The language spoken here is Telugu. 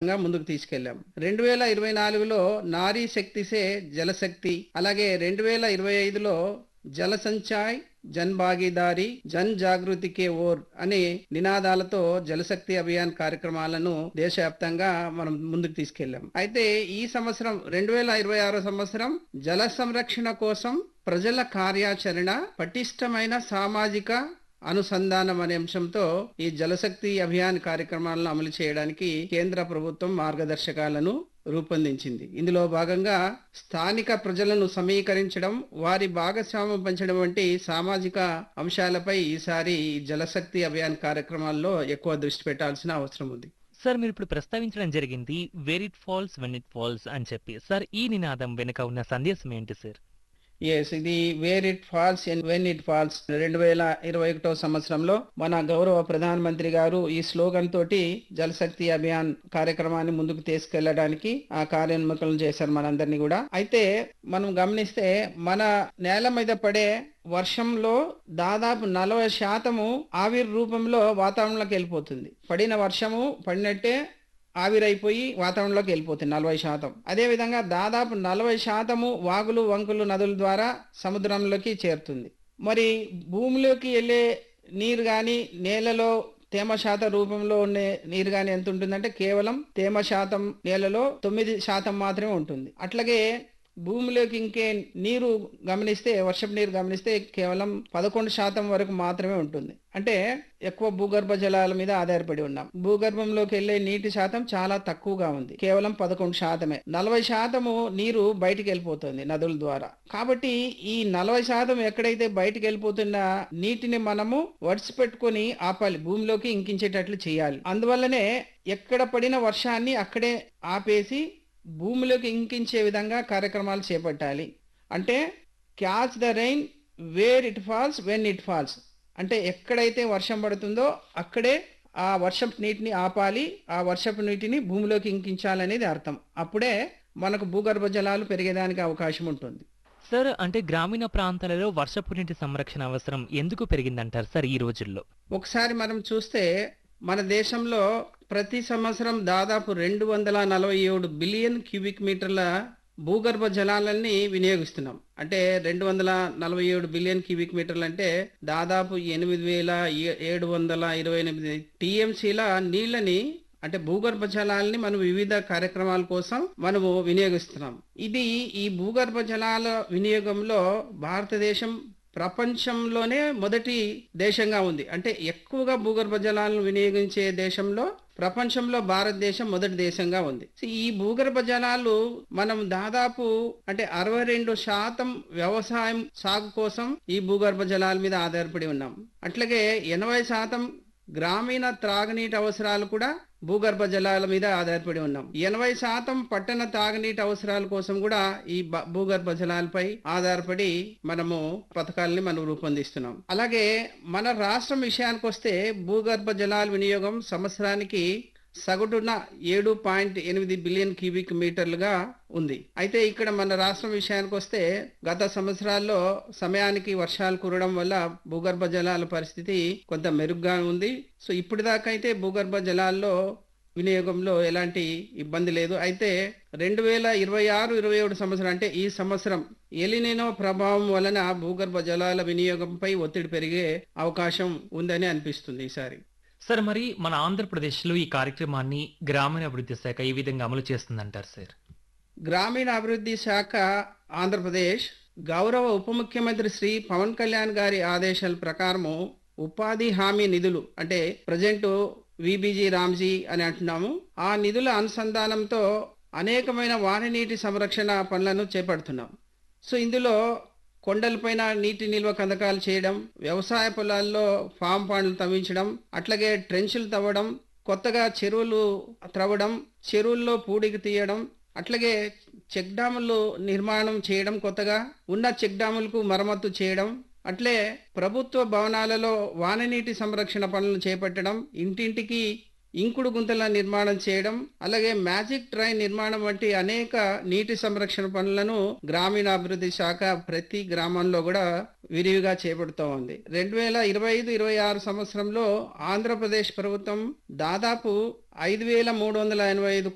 గా ముందుకు తీసుకెళ్లాం రెండు వేల ఇరవై నాలుగులో నారీ శక్తిసే జలశక్తి అలాగే రెండు వేల ఇరవై ఐదులో జల సంచాయ్ జన్ భాగీదారీ జన్ జాగృతి కే ఓర్ అనే నినాదాలతో జలశక్తి అభియాన్ కార్యక్రమాలను దేశవ్యాప్తంగా మనం ముందుకు తీసుకెళ్లాం అయితే ఈ సంవత్సరం రెండు వేల ఇరవై ఆరో సంవత్సరం జల సంరక్షణ కోసం ప్రజల కార్యాచరణ పటిష్టమైన సామాజిక అనుసంధానం అనే అంశంతో ఈ జలశక్తి అభియాన్ కార్యక్రమాలను అమలు చేయడానికి కేంద్ర ప్రభుత్వం మార్గదర్శకాలను రూపొందించింది ఇందులో భాగంగా స్థానిక ప్రజలను సమీకరించడం వారి భాగస్వామ్యం పెంచడం వంటి సామాజిక అంశాలపై ఈసారి ఈ జలశక్తి అభియాన్ కార్యక్రమాల్లో ఎక్కువ దృష్టి పెట్టాల్సిన అవసరం ఉంది సార్ మీరు ఇప్పుడు ప్రస్తావించడం జరిగింది where it falls when it falls అని చెప్పి సార్ ఈ నినాదం వెనుక ఉన్న సందేశం ఏంటి సార్ ఎస్ ఇది where it falls and when it falls రెండు వేల ఇరవై ఒకటో సంవత్సరంలో మన గౌరవ ప్రధానమంత్రి గారు ఈ స్లోగన్ తోటి జలశక్తి అభియాన్ కార్యక్రమాన్ని ముందుకు తీసుకెళ్లడానికి ఆ కార్యోన్ముఖులను చేశారు మనందరినీ కూడా అయితే మనం గమనిస్తే మన నేల మీద పడే వర్షంలో దాదాపు నలభై శాతము ఆవిరి రూపంలో వాతావరణంలోకి వెళ్ళిపోతుంది పడిన వర్షము పడినట్టే ఆవిరైపోయి వాతావరణంలోకి వెళ్ళిపోతుంది నలభై శాతం అదే విధంగా దాదాపు నలభై శాతము వాగులు వంకులు నదుల ద్వారా సముద్రంలోకి చేరుతుంది మరి భూమిలోకి వెళ్ళే నీరు కానీ నేలలో తేమ శాతం రూపంలో ఉండే నీరు కానీ ఎంత ఉంటుందంటే కేవలం తేమ శాతం నేలలో తొమ్మిది శాతం మాత్రమే ఉంటుంది అట్లాగే భూమిలోకి ఇంకే నీరు గమనిస్తే వర్షపు నీరు గమనిస్తే కేవలం పదకొండు శాతం వరకు మాత్రమే ఉంటుంది అంటే ఎక్కువ భూగర్భ జలాల మీద ఆధారపడి ఉన్నాం భూగర్భంలోకి వెళ్లే నీటి శాతం చాలా తక్కువగా ఉంది కేవలం పదకొండు శాతమే నలభై శాతము నీరు బయటికి వెళ్ళిపోతుంది నదుల ద్వారా కాబట్టి ఈ నలభై శాతం ఎక్కడైతే బయటికి వెళ్ళిపోతున్న నీటిని మనము వడిసి పెట్టుకొని ఆపాలి భూమిలోకి ఇంకించేటట్లు చేయాలి అందువల్లనే ఎక్కడ పడిన వర్షాన్ని అక్కడే ఆపేసి భూమిలోకి ఇంకించే విధంగా కార్యక్రమాలు చేపట్టాలి అంటే catch the rain where it falls when it falls అంటే ఎక్కడైతే వర్షం పడుతుందో అక్కడే ఆ వర్షపు నీటిని ఆపాలి ఆ వర్షపు నీటిని భూమిలోకి ఇంకించాలనేది అర్థం అప్పుడే మనకు భూగర్భ జలాలు పెరిగేదానికి అవకాశం ఉంటుంది సార్ అంటే గ్రామీణ ప్రాంతాలలో వర్షపు నీటి సంరక్షణ అవసరం ఎందుకు పెరిగిందంటారు సార్ ఈ రోజుల్లో ఒకసారి మనం చూస్తే మన దేశంలో ప్రతి సంవత్సరం దాదాపు రెండు వందల నలభై ఏడు బిలియన్ క్యూబిక్ మీటర్ల భూగర్భ జలాలని వినియోగిస్తున్నాం అంటే రెండు వందల నలభై ఏడు బిలియన్ క్యూబిక్ మీటర్లు అంటే దాదాపు ఎనిమిది వేల ఏడు వందల ఇరవై ఎనిమిది టీఎంసీల నీళ్ళని అంటే భూగర్భ జలాలని మనం వివిధ కార్యక్రమాల కోసం మనము వినియోగిస్తున్నాం ఇది ఈ భూగర్భ జలాల వినియోగంలో భారతదేశం ప్రపంచంలోనే మొదటి దేశంగా ఉంది అంటే ఎక్కువగా భూగర్భ జలాలను వినియోగించే దేశంలో ప్రపంచంలో భారతదేశం మొదటి దేశంగా ఉంది ఈ భూగర్భ జలాలు మనం దాదాపు అంటే అరవై రెండు శాతం వ్యవసాయం సాగు కోసం ఈ భూగర్భ జలాల మీద ఆధారపడి ఉన్నాం అట్లాగే ఎనభై శాతం గ్రామీణ త్రాగునీటి అవసరాలు కూడా భూగర్భ జలాల మీద ఆధారపడి ఉన్నాం ఎనభై శాతం పట్టణ తాగునీటి అవసరాల కోసం కూడా ఈ భూగర్భ జలాలపై ఆధారపడి మనము పథకాలని మనం రూపొందిస్తున్నాం అలాగే మన రాష్ట్రం విషయానికి వస్తే భూగర్భ జలాల వినియోగం సంవత్సరానికి సగటున ఏడు పాయింట్ ఎనిమిది బిలియన్ క్యూబిక్ మీటర్లుగా ఉంది అయితే ఇక్కడ మన రాష్ట్రం విషయానికి వస్తే గత సంవత్సరాల్లో సమయానికి వర్షాలు కురవడం వల్ల భూగర్భ జలాల పరిస్థితి కొంత మెరుగ్గా ఉంది సో ఇప్పటిదాకా అయితే భూగర్భ జలాల్లో వినియోగంలో ఎలాంటి ఇబ్బంది లేదు అయితే రెండు వేల ఇరవై ఆరు ఇరవై ఏడు సంవత్సరం అంటే ఈ సంవత్సరం ఎలినినో ప్రభావం వలన భూగర్భ జలాల వినియోగంపై ఒత్తిడి పెరిగే అవకాశం ఉందని అనిపిస్తుంది ఈసారి సార్ మరి మన ఆంధ్రప్రదేశ్లో ఈ కార్యక్రమాన్ని గ్రామీణ అభివృద్ధి శాఖ ఈ విధంగా అమలు చేస్తుందంటారు సార్ గ్రామీణ అభివృద్ధి శాఖ ఆంధ్రప్రదేశ్ గౌరవ ఉప ముఖ్యమంత్రి శ్రీ పవన్ కళ్యాణ్ గారి ఆదేశాల ప్రకారము ఉపాధి హామీ నిధులు అంటే ప్రజెంట్ విబిజి రామ్జీ అని అంటున్నాము ఆ నిధుల అనుసంధానంతో అనేకమైన వాననీటి సంరక్షణ పనులను చేపడుతున్నాం సో ఇందులో కొండలపైన నీటి నిల్వ కందకాలు చేయడం వ్యవసాయ పొలాల్లో ఫామ్ పండ్లు తవ్వించడం అట్లాగే ట్రెంచులు తవ్వడం కొత్తగా చెరువులు త్రవ్వడం చెరువుల్లో పూడికి తీయడం అట్లాగే చెక్ డ్యాములు నిర్మాణం చేయడం కొత్తగా ఉన్న చెక్ డ్యాములకు మరమ్మతు చేయడం అట్లే ప్రభుత్వ భవనాలలో వాననీటి సంరక్షణ పనులను చేపట్టడం ఇంటింటికి ఇంకుడు గుంతల నిర్మాణం చేయడం అలాగే మ్యాజిక్ ట్రైన్ నిర్మాణం వంటి అనేక నీటి సంరక్షణ పనులను గ్రామీణాభివృద్ధి శాఖ ప్రతి గ్రామంలో కూడా విరివిగా చేపడుతూ ఉంది రెండు వేల ఇరవై ఐదు ఇరవై ఆరు సంవత్సరంలో ఆంధ్రప్రదేశ్ ప్రభుత్వం దాదాపు ఐదు వేల మూడు వందల ఎనభై ఐదు